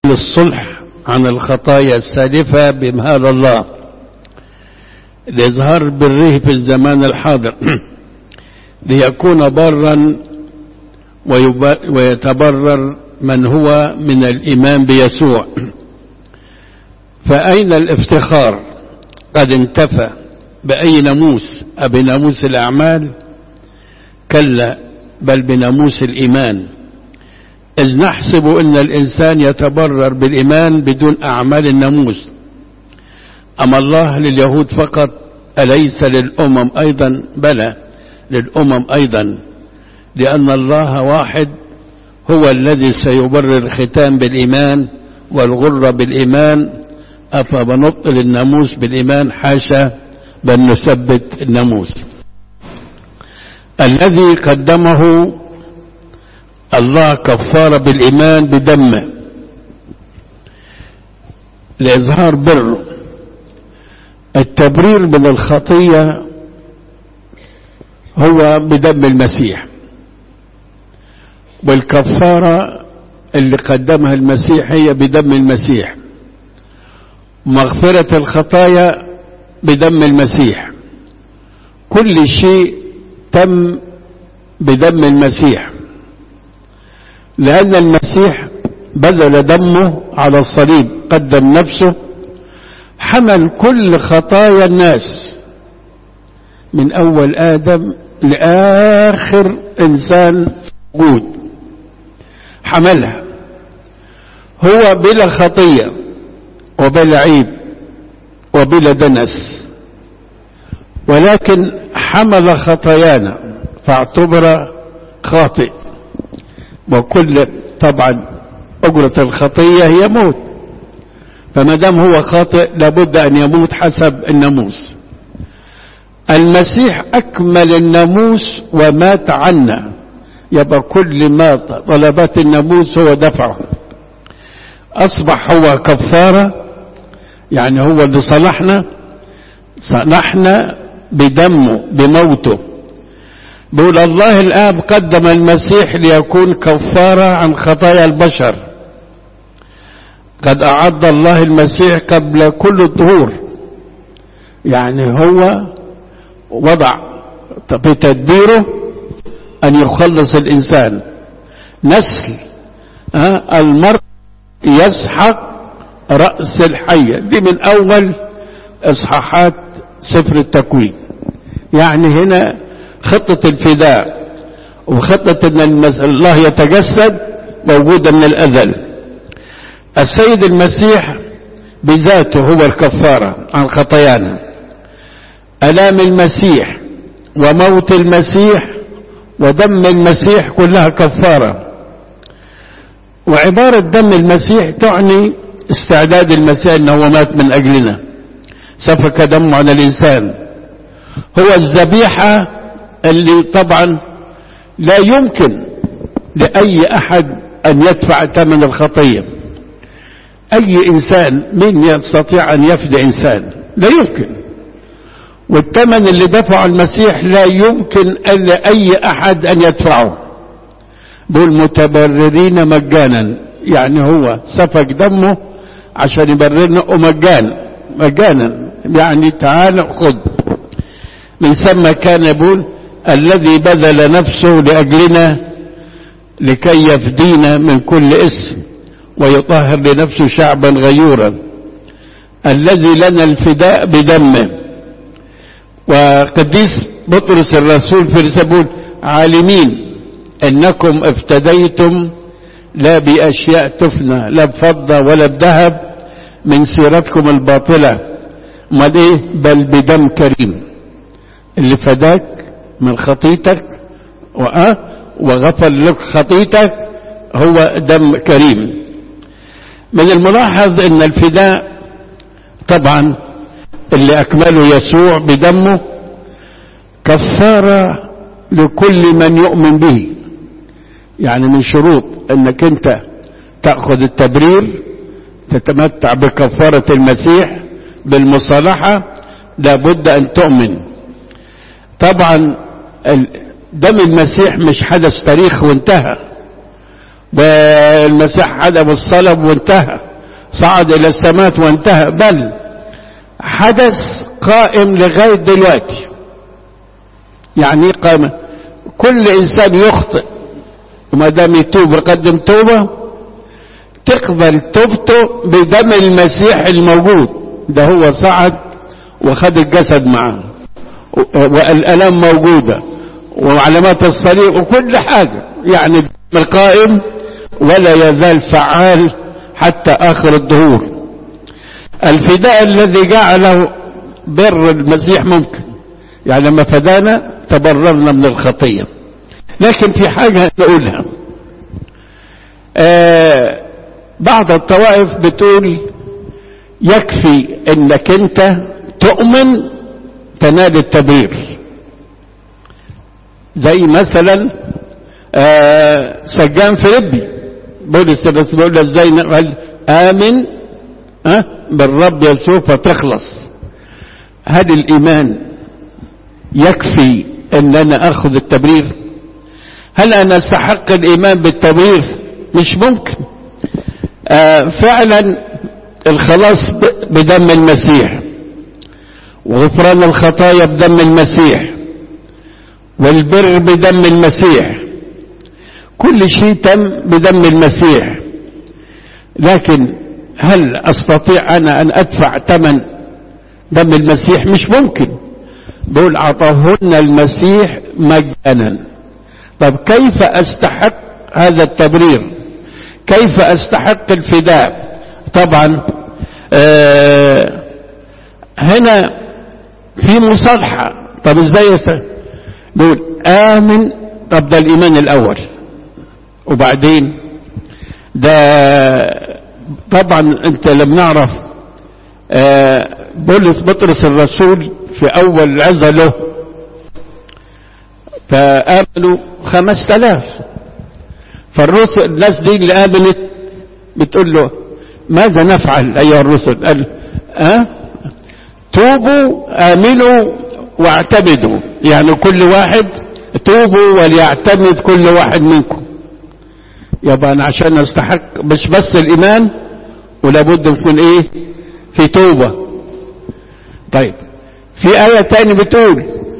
للصلح عن الخطايا السالفة بمهال الله لإظهار بره في الزمان الحاضر ليكون برا ويتبرر من هو من الإيمان بيسوع فأين الافتخار قد انتفى بأي ناموس أبناموس الأعمال كلا بل بناموس الإيمان إذ نحسب أن الإنسان يتبرر بالإيمان بدون أعمال الناموس أما الله لليهود فقط أليس للأمم أيضا بلى للأمم أيضا لأن الله واحد هو الذي سيبرر الختام بالإيمان والغرة بالإيمان أفبنبطل الناموس بالإيمان حاشا بل نثبت الناموس الذي قدمه الله كفارة بالإيمان بدمه لإظهار بره التبرير من الخطية هو بدم المسيح والكفارة اللي قدمها المسيح هي بدم المسيح مغفرة الخطايا بدم المسيح كل شيء تم بدم المسيح لأن المسيح بذل دمه على الصليب قدم نفسه حمل كل خطايا الناس من أول آدم لآخر إنسان موجود حملها هو بلا خطية وبلا عيب وبلا دنس ولكن حمل خطايانا فاعتبر خاطئ وكل طبعا أجرة الخطية هي موت فما دام هو خاطئ لابد أن يموت حسب الناموس المسيح أكمل الناموس ومات عنا يبقى كل ما طلبات الناموس هو دفعه أصبح هو كفارة يعني هو اللي صلحنا صلحنا بدمه بموته بيقول الله الآب قدم المسيح ليكون كفارة عن خطايا البشر قد أعد الله المسيح قبل كل الظهور يعني هو وضع بتدبيره أن يخلص الإنسان نسل المرء يسحق رأس الحية دي من أول إصحاحات سفر التكوين يعني هنا خطة الفداء وخطة أن الله يتجسد موجودة من الأزل السيد المسيح بذاته هو الكفارة عن خطايانا ألام المسيح وموت المسيح ودم المسيح كلها كفارة وعبارة دم المسيح تعني استعداد المسيح أنه مات من أجلنا سفك دمه على الإنسان هو الذبيحة اللي طبعا لا يمكن لأي أحد أن يدفع ثمن الخطية أي إنسان من يستطيع أن يفدي إنسان لا يمكن والثمن اللي دفعه المسيح لا يمكن ألا أي أحد أن يدفعه دول متبررين مجانا يعني هو سفك دمه عشان يبررنا ومجانا مجانا يعني تعال خذ من ثم كان يقول الذي بذل نفسه لأجلنا لكي يفدينا من كل اسم ويطهر لنفسه شعبا غيورا الذي لنا الفداء بدمه وقديس بطرس الرسول في رسالة عالمين انكم افتديتم لا باشياء تفنى لا بفضة ولا بذهب من سيرتكم الباطلة امال ايه بل بدم كريم اللي فداك من خطيتك وأه وغفر لك خطيتك هو دم كريم من الملاحظ ان الفداء طبعا اللي اكمله يسوع بدمه كفارة لكل من يؤمن به يعني من شروط انك انت تأخذ التبرير تتمتع بكفارة المسيح بالمصالحة لابد ان تؤمن طبعا دم المسيح مش حدث تاريخ وانتهى والمسيح حدب الصلب وانتهى صعد إلى السماء وانتهى بل حدث قائم لغاية دلوقتي يعني قام كل إنسان يخطئ وما دام يتوب ويقدم توبة تقبل توبته بدم المسيح الموجود ده هو صعد وخد الجسد معاه والألام موجودة وعلامات الصليب وكل حاجة يعني القائم ولا يزال فعال حتى آخر الدهور الفداء الذي جعله بر المسيح ممكن يعني لما فدانا تبررنا من الخطية لكن في حاجة نقولها آه بعض الطوائف بتقول يكفي انك انت تؤمن تنال التبرير زي مثلا آه سجان فيلبي بولس بس بيقول ازاي قال امن أه بالرب يسوع فتخلص هل الايمان يكفي ان انا اخذ التبرير هل انا استحق الايمان بالتبرير مش ممكن آه فعلا الخلاص بدم المسيح وغفران الخطايا بدم المسيح والبر بدم المسيح كل شيء تم بدم المسيح لكن هل استطيع انا ان ادفع ثمن دم المسيح مش ممكن بقول اعطاهن المسيح مجانا طب كيف استحق هذا التبرير كيف استحق الفداء طبعا آه هنا في مصالحة طب ازاي يستحق بقول امن طب ده الايمان الاول وبعدين ده طبعا انت لم نعرف آه بولس بطرس الرسول في اول عزة له فآمنوا خمس تلاف فالرسل الناس دي اللي آمنت بتقول له ماذا نفعل أيها الرسل قال أه؟ توبوا آمنوا واعتمدوا يعني كل واحد توبوا وليعتمد كل واحد منكم يبقى أنا عشان أستحق مش بس الإيمان ولابد نكون إيه في توبة طيب في آية تاني بتقول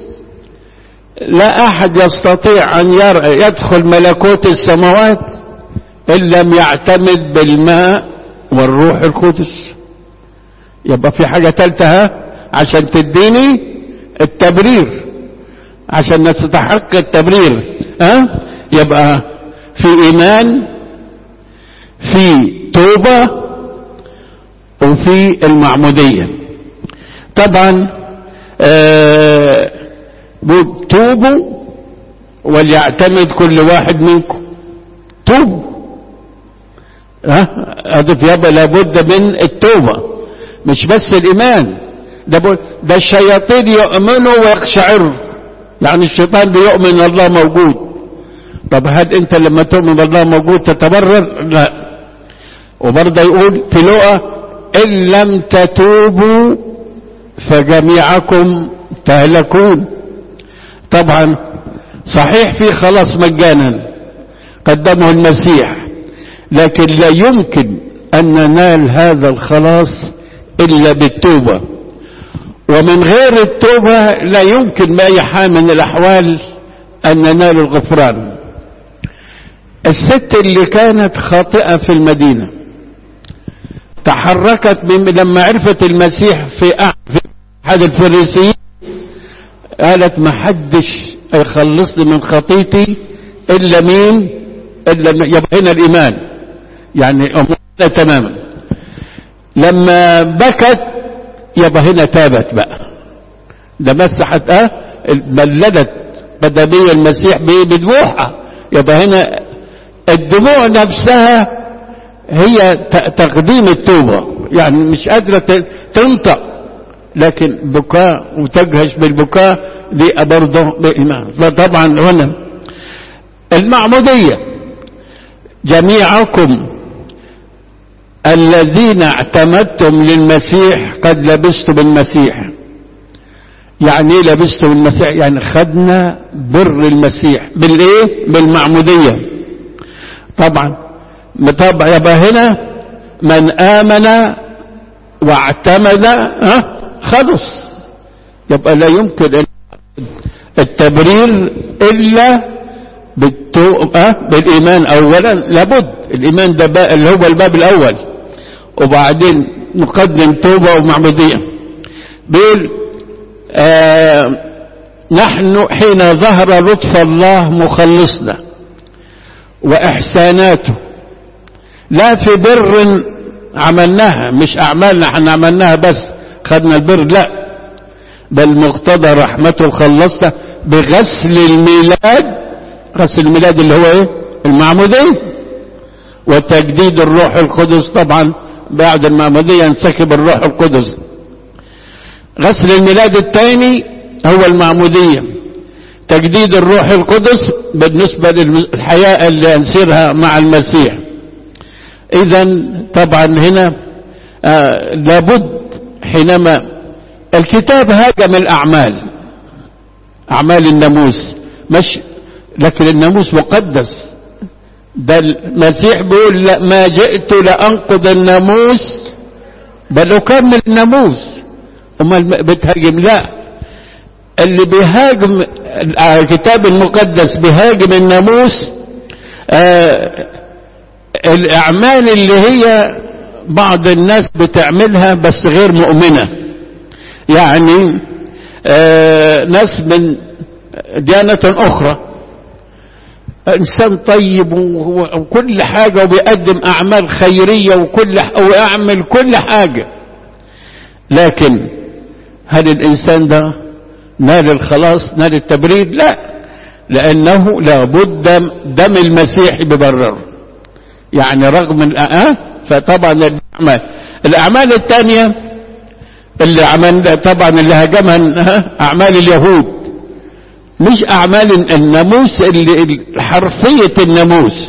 لا أحد يستطيع أن يدخل ملكوت السماوات إن لم يعتمد بالماء والروح القدس يبقى في حاجة تالتة ها عشان تديني التبرير عشان نستحق التبرير ها يبقى في إيمان في توبة وفي المعمودية طبعا آه توبوا وليعتمد كل واحد منكم توبوا ها هدف يبقى لابد من التوبة مش بس الإيمان ده ده الشياطين يؤمنوا ويقشعروا يعني الشيطان بيؤمن الله موجود طب هل انت لما تؤمن بالله موجود تتبرر لا وبرضه يقول في لقى ان لم تتوبوا فجميعكم تهلكون طبعا صحيح في خلاص مجانا قدمه المسيح لكن لا يمكن ان ننال هذا الخلاص الا بالتوبه ومن غير التوبه لا يمكن باي حال من الاحوال ان ننال الغفران الست اللي كانت خاطئه في المدينه تحركت لما عرفت المسيح في احد الفريسيين قالت ما حدش يخلصني من خطيتي الا مين الا يبقى هنا الايمان يعني أمنا تماما لما بكت يبقى هنا تابت بقى ده مسحت اه بلدت قدمي المسيح بدموعها يبقى هنا الدموع نفسها هي تقديم التوبة يعني مش قادرة تنطق لكن بكاء وتجهش بالبكاء دي برضه بإيمان فطبعا هنا المعمودية جميعكم الذين اعتمدتم للمسيح قد لبستم المسيح يعني ايه لبستم المسيح يعني خدنا بر المسيح بالايه بالمعمودية طبعا طبعا يبقى هنا من آمن واعتمد ها خلص يبقى لا يمكن التبرير إلا بالتوبة بالإيمان أولا لابد الإيمان ده بقى اللي هو الباب الأول وبعدين نقدم توبة ومعبودية بيقول آه نحن حين ظهر لطف الله مخلصنا وإحساناته لا في بر عملناها مش أعمالنا احنا عملناها بس خدنا البر لا بل مقتضى رحمته خلصنا بغسل الميلاد غسل الميلاد اللي هو ايه المعمودية وتجديد الروح القدس طبعا بعد المعمودية ينسكب الروح القدس غسل الميلاد الثاني هو المعمودية تجديد الروح القدس بالنسبة للحياة اللي نسيرها مع المسيح اذا طبعا هنا آه لابد حينما الكتاب هاجم الاعمال اعمال الناموس مش لكن الناموس مقدس ده المسيح بيقول لا ما جئت لانقض الناموس بل اكمل الناموس امال بتهاجم لا اللي بيهاجم الكتاب المقدس بيهاجم الناموس آه الاعمال اللي هي بعض الناس بتعملها بس غير مؤمنه يعني آه ناس من ديانه اخرى انسان طيب وكل حاجه وبيقدم اعمال خيريه وكل ويعمل كل حاجه لكن هل الانسان ده نال الخلاص نال التبرير لا لانه لابد دم المسيح ببرره يعني رغم الآه فطبعا الأعمال الأعمال الثانية اللي عمل طبعا اللي هاجمها أعمال اليهود مش أعمال الناموس اللي حرفية الناموس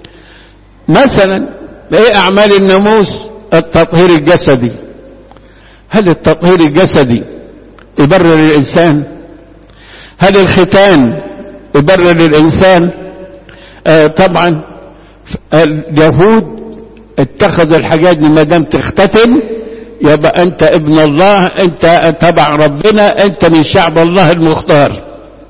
مثلا ايه أعمال الناموس التطهير الجسدي هل التطهير الجسدي يبرر الإنسان هل الختان يبرر الإنسان آه طبعا اليهود اتخذوا الحاجات دي ما دام تختتن يبقى انت ابن الله انت تبع ربنا انت من شعب الله المختار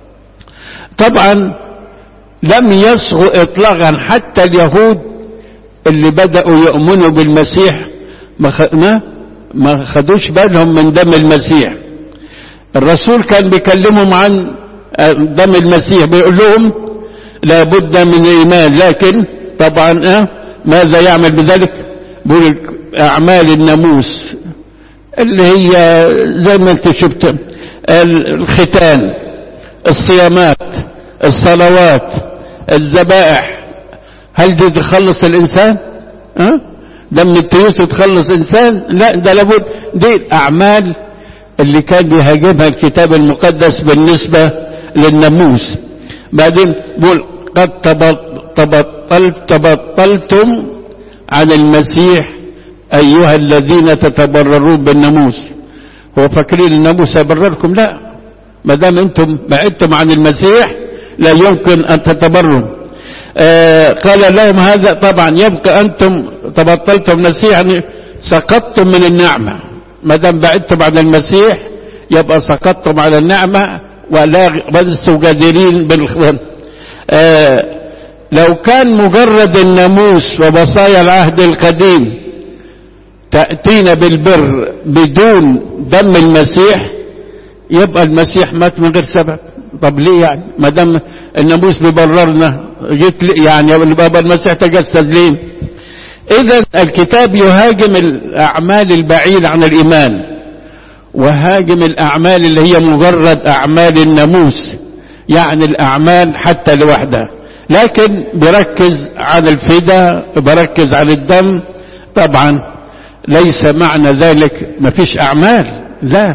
طبعا لم يصغوا اطلاقا حتى اليهود اللي بدأوا يؤمنوا بالمسيح ما ما خدوش بالهم من دم المسيح الرسول كان بيكلمهم عن دم المسيح بيقول لهم لابد من ايمان لكن طبعا ماذا يعمل بذلك بيقول اعمال الناموس اللي هي زي ما انت شفت الختان الصيامات الصلوات الذبائح هل دي تخلص الانسان ها دم التيوس تخلص انسان لا ده لابد دي الاعمال اللي كان بيهاجمها الكتاب المقدس بالنسبه للناموس بعدين بيقول قد تبطلت تبطلتم عن المسيح أيها الذين تتبررون بالناموس هو فاكرين الناموس يبرركم لا ما دام انتم بعدتم عن المسيح لا يمكن ان تتبروا آه قال لهم هذا طبعا يبقى انتم تبطلتم المسيح يعني سقطتم من النعمه ما دام بعدتم عن المسيح يبقى سقطتم على النعمه ولا لستم قادرين بالخدمه آه لو كان مجرد الناموس وبصايا العهد القديم تأتينا بالبر بدون دم المسيح يبقى المسيح مات من غير سبب طب ليه يعني ما دام الناموس بيبررنا جيت يعني بابا المسيح تجسد ليه اذا الكتاب يهاجم الاعمال البعيدة عن الايمان وهاجم الاعمال اللي هي مجرد اعمال الناموس يعني الاعمال حتى لوحدها لكن بركز على الفداء بركز على الدم طبعا ليس معنى ذلك مفيش اعمال لا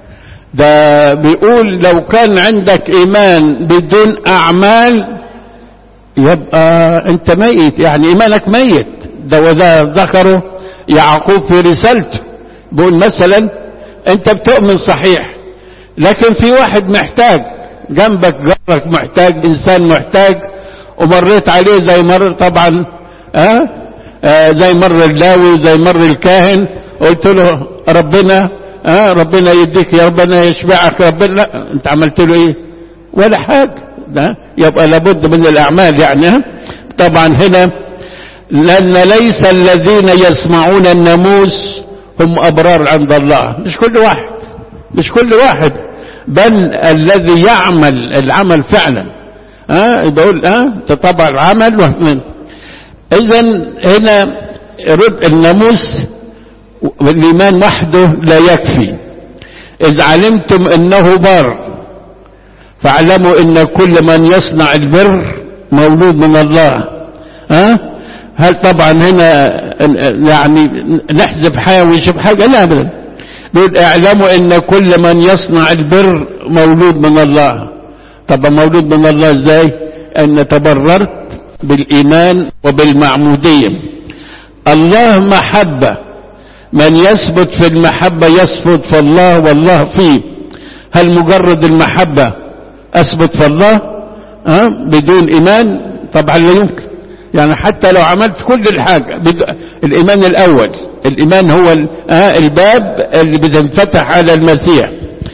ده بيقول لو كان عندك ايمان بدون اعمال يبقى انت ميت يعني ايمانك ميت ده وده ذكره يعقوب في رسالته بيقول مثلا انت بتؤمن صحيح لكن في واحد محتاج جنبك جارك محتاج انسان محتاج ومريت عليه زي مر طبعا ها أه؟ آه زي مر اللاوي وزي مر الكاهن قلت له ربنا آه ربنا يديك يا ربنا يشبعك ربنا لا انت عملت له ايه ولا حاجة ده يبقى لابد من الاعمال يعني ها؟ طبعا هنا لان ليس الذين يسمعون الناموس هم ابرار عند الله مش كل واحد مش كل واحد بل الذي يعمل العمل فعلا ها آه بقول ها آه تطبع العمل ومن اذا هنا رد الناموس والايمان وحده لا يكفي اذ علمتم انه بر فاعلموا ان كل من يصنع البر مولود من الله ها آه هل طبعا هنا يعني نحذف حاجه ونشوف حاجه لا ابدا بيقول اعلموا ان كل من يصنع البر مولود من الله طب مولود من الله ازاي ان تبررت بالايمان وبالمعموديه الله محبه من يثبت في المحبه يثبت في الله والله فيه هل مجرد المحبه اثبت في الله أه؟ بدون ايمان طبعا لا يمكن يعني حتى لو عملت كل الحاجة الإيمان الأول الإيمان هو آه الباب اللي بتنفتح على المسيح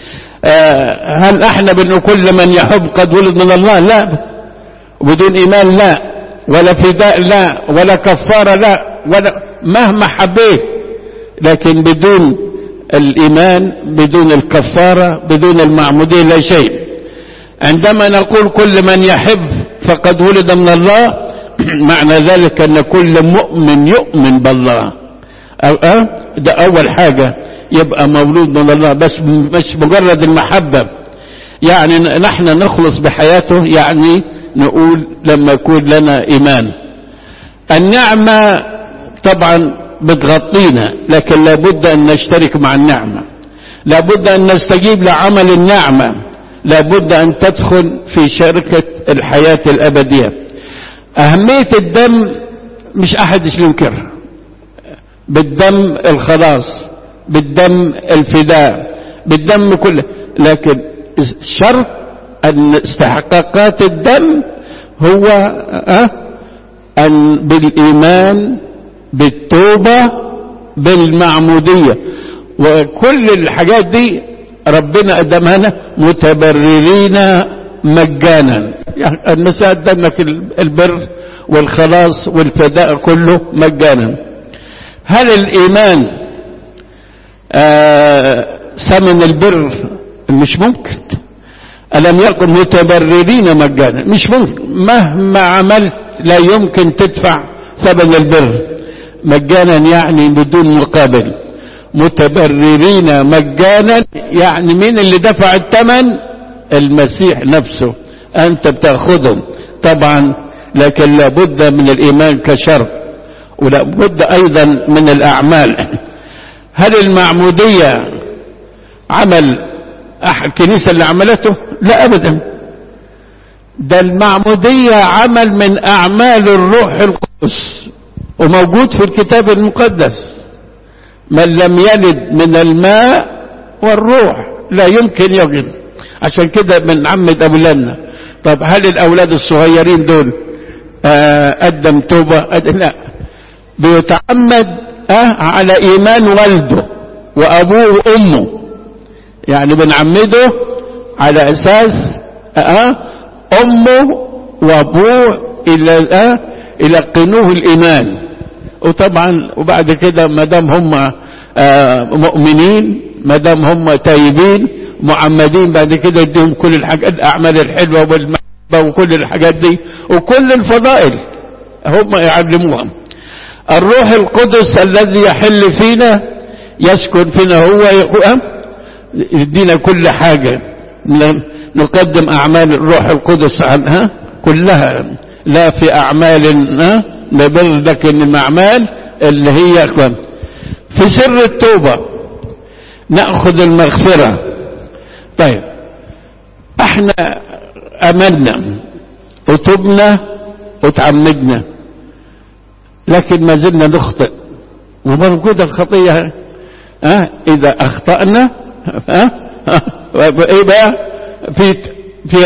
آه هل احنا بنقول كل من يحب قد ولد من الله لا بدون إيمان لا ولا فداء لا ولا كفارة لا ولا مهما حبيت لكن بدون الإيمان بدون الكفارة بدون المعمودية لا شيء عندما نقول كل من يحب فقد ولد من الله معنى ذلك ان كل مؤمن يؤمن بالله أه؟ ده اول حاجة يبقى مولود من الله بس مش مجرد المحبة يعني نحن نخلص بحياته يعني نقول لما يكون لنا ايمان النعمة طبعا بتغطينا لكن لابد ان نشترك مع النعمة لابد ان نستجيب لعمل النعمة لابد ان تدخل في شركة الحياة الابدية أهمية الدم مش أحد ينكرها بالدم الخلاص بالدم الفداء بالدم كله لكن شرط أن استحقاقات الدم هو أه أن بالإيمان بالتوبة بالمعمودية وكل الحاجات دي ربنا قدمها لنا متبررين مجانا يعني المساء قدامك البر والخلاص والفداء كله مجانا هل الإيمان آه ثمن البر مش ممكن ألم يكن متبررين مجانا مش ممكن مهما عملت لا يمكن تدفع ثمن البر مجانا يعني بدون مقابل متبررين مجانا يعني مين اللي دفع الثمن المسيح نفسه أنت بتأخذهم طبعا لكن لابد من الإيمان كشرط ولابد أيضا من الأعمال هل المعمودية عمل الكنيسة اللي عملته لا أبدا ده المعمودية عمل من أعمال الروح القدس وموجود في الكتاب المقدس من لم يلد من الماء والروح لا يمكن يجد عشان كده بنعمد أولادنا طب هل الأولاد الصغيرين دول آه قدم توبة قدم لا بيتعمد آه على إيمان والده وأبوه وأمه يعني بنعمده على أساس آه أمه وأبوه إلى آه يلقنوه الإيمان وطبعا وبعد كده ما دام هم آه مؤمنين ما دام هم تايبين معمدين بعد كده يديهم كل الحاجات الأعمال الحلوة والمحبة وكل الحاجات دي وكل الفضائل هم يعلموها الروح القدس الذي يحل فينا يسكن فينا هو يدينا كل حاجة نقدم أعمال الروح القدس عنها كلها لا في أعمال نبر لكن الأعمال اللي هي في سر التوبة نأخذ المغفرة طيب احنا أمنا وتبنا وتعمدنا لكن ما زلنا نخطئ وموجودة الخطية ها إذا أخطأنا ها إيه بقى في في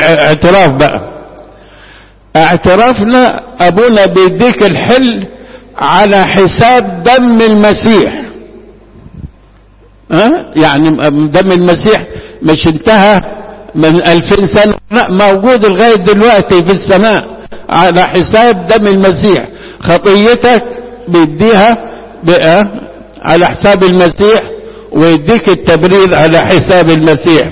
اعتراف بقى اعترافنا أبونا بيديك الحل على حساب دم المسيح ها يعني دم المسيح مش انتهى من ألفين سنة لا موجود لغاية دلوقتي في السماء على حساب دم المسيح خطيتك بيديها بقى على حساب المسيح ويديك التبرير على حساب المسيح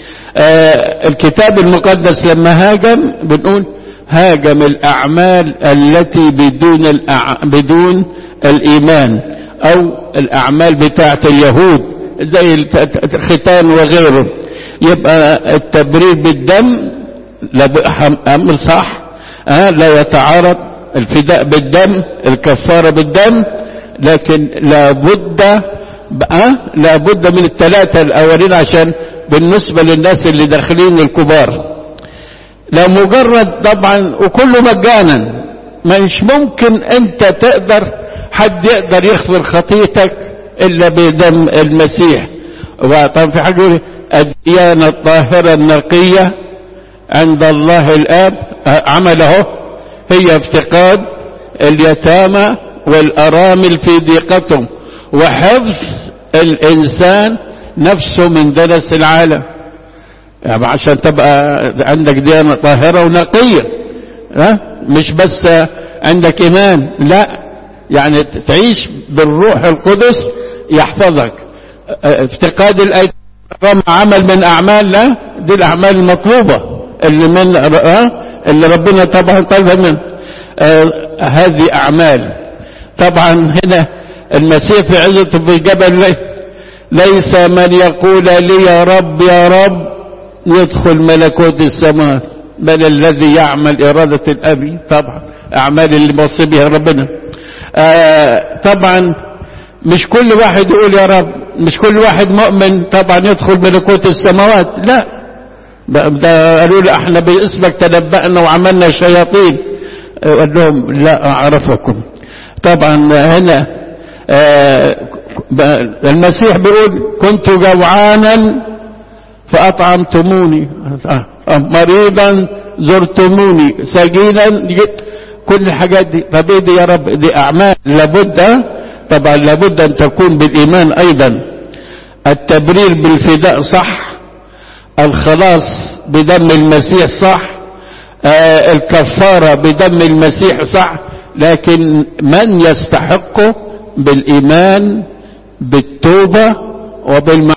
آه الكتاب المقدس لما هاجم بنقول هاجم الأعمال التي بدون الأع... بدون الإيمان أو الأعمال بتاعة اليهود زي الختان وغيره يبقى التبرير بالدم أمر صح أه لا يتعارض الفداء بالدم الكفارة بالدم لكن لابد أه لابد من الثلاثة الأولين عشان بالنسبة للناس اللي داخلين الكبار لا مجرد طبعا وكله مجانا مش ممكن انت تقدر حد يقدر يغفر خطيتك الا بدم المسيح وطبعا في حاجه يقول الديانه الطاهره النقيه عند الله الاب عمله هي افتقاد اليتامى والارامل في ضيقتهم وحفظ الانسان نفسه من دنس العالم يعني عشان تبقى عندك ديانة طاهرة ونقية ها مش بس عندك إيمان لا يعني تعيش بالروح القدس يحفظك افتقاد الأيتام عمل من أعمال لا دي الأعمال المطلوبة اللي من اللي ربنا طبعا طلبها من هذه أعمال طبعا هنا المسيح في عزته في الجبل ليس من يقول لي يا رب يا رب يدخل ملكوت السماء بل الذي يعمل إرادة الأبي طبعا أعمال اللي موصي بها ربنا آه طبعا مش كل واحد يقول يا رب مش كل واحد مؤمن طبعا يدخل ملكوت السماوات لا ده قالوا له احنا باسمك تنبأنا وعملنا شياطين قال لهم لا أعرفكم طبعا هنا آه المسيح بيقول كنت جوعانا فأطعمتموني مريضا زرتموني سجينا كل الحاجات دي طب ايه دي يا رب دي أعمال لابد طبعا لابد أن تكون بالإيمان أيضا التبرير بالفداء صح الخلاص بدم المسيح صح آه الكفارة بدم المسيح صح لكن من يستحقه بالإيمان بالتوبة وبالمعروف